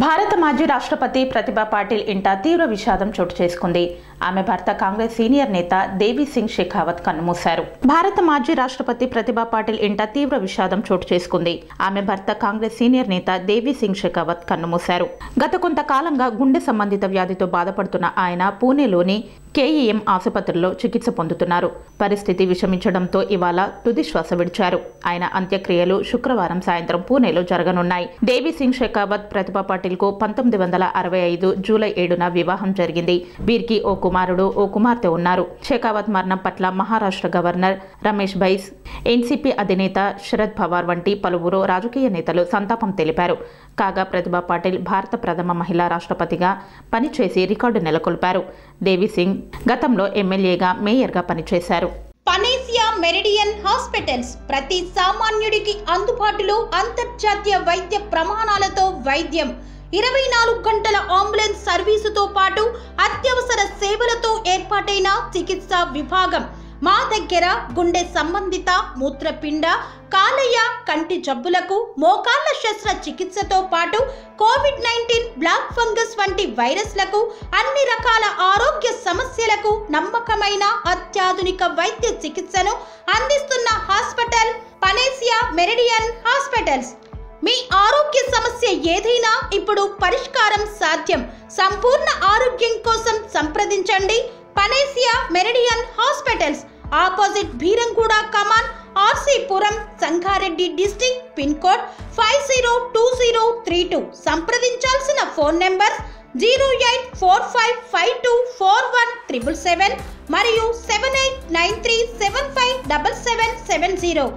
భారత మాజీ రాష్ట్రపతి ప్రతిభా పాటిల్ ఇంట తీవ్ర విషాదం చోటు చేసుకుంది ఆమె భర్త కాంగ్రెస్ సీనియర్ నేత దేవి సింగ్ షెకావత్ కన్నుమూశారు భారత మాజీ రాష్ట్రపతి ప్రతిభా పాటిల్ ఇంట తీవ్ర విషాదం చోటు చేసుకుంది ఆమె భర్త కాంగ్రెస్ సీనియర్ నేత దేవి సింగ్ షెకావత్ కన్నుమూశారు గత కొంతకాలంగా గుండె సంబంధిత వ్యాధితో బాధపడుతున్న ఆయన పూణేలోని కేఈఎం ఆసుపత్రిలో చికిత్స పొందుతున్నారు పరిస్థితి విషమించడంతో ఇవాళ తుది శ్వాస విడిచారు ఆయన అంత్యక్రియలు శుక్రవారం సాయంత్రం పూణేలో జరగనున్నాయి దేవి సింగ్ షెకావత్ ప్రతిభా పాటిల్ కు పంతొమ్మిది వందల అరవై ఐదు జూలై ఏడున వివాహం జరిగింది వీరికి ఓ కుమారుడు ఓ కుమార్తె ఉన్నారు షెకావత్ మరణం పట్ల మహారాష్ట్ర గవర్నర్ రమేష్ బైస్ ఎన్సీపీ అధినేత శరద్ పవార్ వంటి పలువురు రాజకీయ నేతలు సంతాపం తెలిపారు కాగా ప్రతిభా పాటిల్ భారత ప్రథమ మహిళా రాష్ట్రపతిగా పనిచేసి రికార్డు నెలకొల్పారు దేవి సింగ్ గతంలో ఎమ్మెల్యేగా మేయర్గా పనిచేశారు పనేసియా మెరిడియన్ హాస్పిటల్స్ ప్రతి సామాన్యుడికి అందుబాటులో అంతర్జాతీయ వైద్య ప్రమాణాలతో వైద్యం ఇరవై నాలుగు గంటల అంబులెన్స్ సర్వీసుతో పాటు అత్యవసర సేవలతో ఏర్పాటైన చికిత్సా విభాగం మా దగ్గర గుండె సంబంధిత మూత్రపిండ కాలేయ కంటి జబ్బులకు మోకాళ్ల శస్త్ర చికిత్సతో పాటు కోవిడ్ నైన్టీన్ బ్లాక్ ఫంగస్ వంటి వైరస్లకు అన్ని రకాల ఆరోగ్య సమస్యలకు నమ్మకమైన అత్యాధునిక వైద్య చికిత్సను అందిస్తున్న హాస్పిటల్ పనేసియా మెరిడియన్ హాస్పిటల్స్ మీ ఆరోగ్య సమస్య ఏదైనా ఇప్పుడు పరిష్కారం సాధ్యం సంపూర్ణ ఆరోగ్యం కోసం సంప్రదించండి Panacea Meridian hospitals opposite Bheeramguda Kaman RC Puram Sangareddy district pin code five zero two zero three two సంప్రదించాల్సిన phone number zero eight four five five two four one triple seven మరియు seven eight nine three seven five double seven seven zero